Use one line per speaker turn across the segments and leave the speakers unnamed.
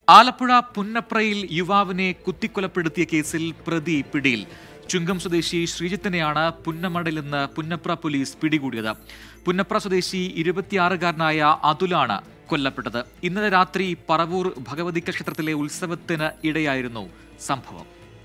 ആലപ്പുഴ പുന്നപ്രയിൽ യുവാവിനെ കുത്തിക്കൊലപ്പെടുത്തിയ കേസിൽ പ്രതി പിടിയിൽ ചുങ്കം സ്വദേശി ശ്രീജിത്തിനെയാണ് പുന്നമടയിൽ നിന്ന് പുന്നപ്ര പോലീസ് പിടികൂടിയത് പുന്നപ്ര സ്വദേശി ഇരുപത്തിയാറുകാരനായ അതുലാണ് കൊല്ലപ്പെട്ടത് ഇന്നലെ രാത്രി പറവൂർ ഭഗവതിക്ക ക്ഷേത്രത്തിലെ ഉത്സവത്തിന് ഇടയായിരുന്നു സംഭവം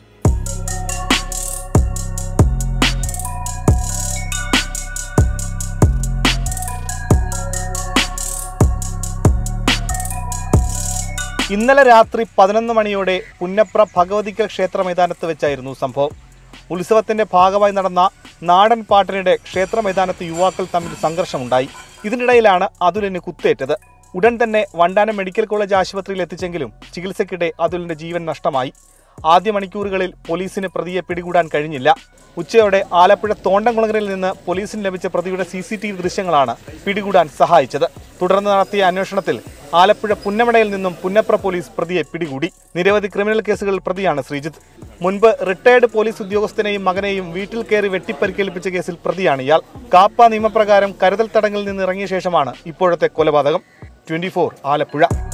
ഇന്നലെ രാത്രി പതിനൊന്ന് മണിയോടെ പുന്നപ്ര ഭഗവതിക്കൽ ക്ഷേത്ര മൈതാനത്ത് വെച്ചായിരുന്നു സംഭവം ഉത്സവത്തിന്റെ ഭാഗമായി നടന്ന നാടൻ പാട്ടിനിടെ ക്ഷേത്ര മൈതാനത്ത് യുവാക്കൾ തമ്മിൽ സംഘർഷമുണ്ടായി ഇതിനിടയിലാണ് അതുലിന് കുത്തേറ്റത് ഉടൻ തന്നെ വണ്ടാനം മെഡിക്കൽ കോളേജ് ആശുപത്രിയിൽ എത്തിച്ചെങ്കിലും ചികിത്സയ്ക്കിടെ അതുലിന്റെ ജീവൻ നഷ്ടമായി ആദ്യ മണിക്കൂറുകളിൽ പോലീസിന് പ്രതിയെ പിടികൂടാൻ കഴിഞ്ഞില്ല ഉച്ചയോടെ ആലപ്പുഴ തോണ്ടംകുളങ്ങരയിൽ നിന്ന് പോലീസിന് ലഭിച്ച പ്രതിയുടെ സി സി ടി വി ദൃശ്യങ്ങളാണ് പിടികൂടാൻ സഹായിച്ചത് തുടർന്ന് നടത്തിയ അന്വേഷണത്തിൽ ആലപ്പുഴ പുന്നമടയിൽ നിന്നും പുന്നപ്ര പോലീസ് പ്രതിയെ പിടികൂടി നിരവധി ക്രിമിനൽ കേസുകളിൽ പ്രതിയാണ് ശ്രീജിത്ത് മുൻപ് റിട്ടയർഡ് പോലീസ് ഉദ്യോഗസ്ഥനെയും മകനെയും വീട്ടിൽ കയറി വെട്ടിപ്പരിക്കേൽപ്പിച്ച കേസിൽ പ്രതിയാണ് ഇയാൾ കാപ്പ നിയമപ്രകാരം കരുതൽ തടങ്കിൽ നിന്ന് ഇറങ്ങിയ ശേഷമാണ് ഇപ്പോഴത്തെ കൊലപാതകം ട്വന്റി ആലപ്പുഴ